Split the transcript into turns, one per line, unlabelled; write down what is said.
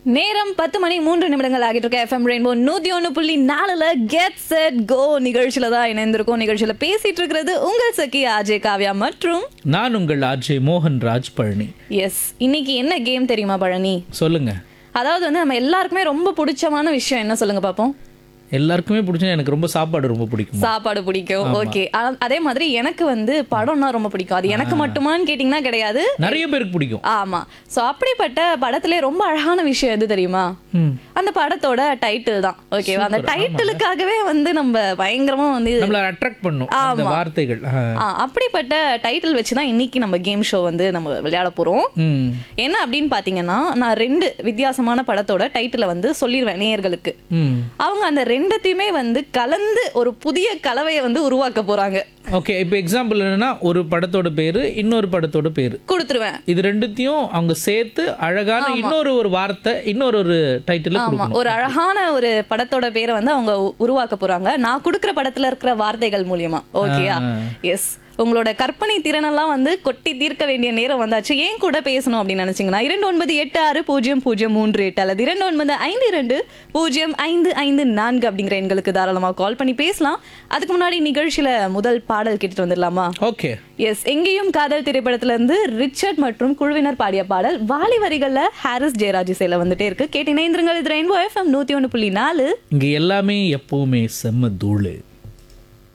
நேரம் பத்து மணி மூன்று நிமிடங்கள் ஆகிட்டு இருக்க எஃப்எம் ரெயின்போ நூத்தி ஒன்று புள்ளி நாலுல கெட் செட் கோ நிகழ்ச்சியில தான் இணைந்திருக்கோம் நிகழ்ச்சியில பேசிட்டு இருக்கிறது உங்கள் சகி அஜய் காவ்யா மற்றும்
நான் உங்கள் ஆர்ஜே மோகன் ராஜ் பழனி
எஸ் இன்னைக்கு என்ன கேம் தெரியுமா பழனி
சொல்லுங்க
அதாவது வந்து நம்ம எல்லாருக்குமே ரொம்ப பிடிச்சமான விஷயம் என்ன சொல்லுங்க பாப்போம்
எல்லாருக்குமே பிடிச்ச எனக்கு ரொம்ப சாப்பாடு ரொம்ப பிடிக்கும்
சாப்பாடு பிடிக்கும் ஓகே அதே மாதிரி எனக்கு வந்து படம்னா ரொம்ப பிடிக்கும் அது எனக்கு மட்டுமான்னு கேட்டிங்கன்னா கிடையாது
நிறைய பேருக்கு பிடிக்கும்
ஆமா சோ அப்படிப்பட்ட படத்திலே ரொம்ப அழகான விஷயம் எது தெரியுமா
ம்.
அந்த படத்தோட டைட்டில் தான் ஓகேவா அந்த டைட்டிலுக்காகவே வந்து நம்ம பயங்கரமா வந்து
நம்மள அட்ராக்ட் பண்ணும் அந்த வார்த்தைகள் ஆ.
ஆ, அப்படிப்பட்ட டைட்டில் வச்சு தான் இன்னைக்கு நம்ம கேம் ஷோ வந்து நம்ம விளையாட போறோம்
ம்
என்ன அப்படின்னு பாத்தீங்கன்னா நான் ரெண்டு வித்தியாசமான படத்தோட டைட்டிலை வந்து சொல்லிடுவேன் நேயர்களுக்கு
ம்
அவங்க அந்த ரெண்டத்தையுமே வந்து கலந்து ஒரு புதிய கலவையை வந்து உருவாக்க போறாங்க
ஓகே இப்போ எக்ஸாம்பிள் என்னன்னா ஒரு படத்தோட பேரு இன்னொரு படத்தோட பேரு
கொடுத்துருவேன்
இது ரெண்டுத்தையும் அவங்க சேர்த்து அழகான இன்னொரு ஒரு வார்த்தை இன்னொரு ஒரு டைட்டில்
ஆமா ஒரு அழகான ஒரு படத்தோட பேரை வந்து அவங்க உ- உருவாக்க போறாங்க நான் கொடுக்கிற படத்துல இருக்கிற வார்த்தைகள் மூலியமா ஓகேயா எஸ் உங்களோட கற்பனை திறனெல்லாம் வந்து கொட்டி தீர்க்க வேண்டிய நேரம் வந்தாச்சு ஏன் கூட பேசணும் அப்படின்னு நினைச்சீங்கன்னா இரண்டு ஒன்பது எட்டு ஆறு பூஜ்ஜியம் பூஜ்ஜியம் மூன்று எட்டு அல்லது இரண்டு ஒன்பது ஐந்து இரண்டு பூஜ்ஜியம் ஐந்து ஐந்து நான்கு அப்படிங்கிற எண்களுக்கு தாராளமா கால் பண்ணி பேசலாம் அதுக்கு முன்னாடி நிகழ்ச்சியில முதல் பாடல் கேட்டுட்டு வந்துடலாமா
ஓகே
எஸ் எங்கேயும் காதல் திரைப்படத்துல இருந்து ரிச்சர்ட் மற்றும் குழுவினர் பாடிய பாடல் வாலி வரிகள்ல ஹாரிஸ் ஜெயராஜ் இசையில வந்துட்டே இருக்கு கேட்டு இணைந்திருங்கள் இது ரெயின்போ எஃப்எம் நூத்தி ஒன்று புள்ளி நாலு
இங்க எல்லாமே எப்பவுமே செம்ம தூளு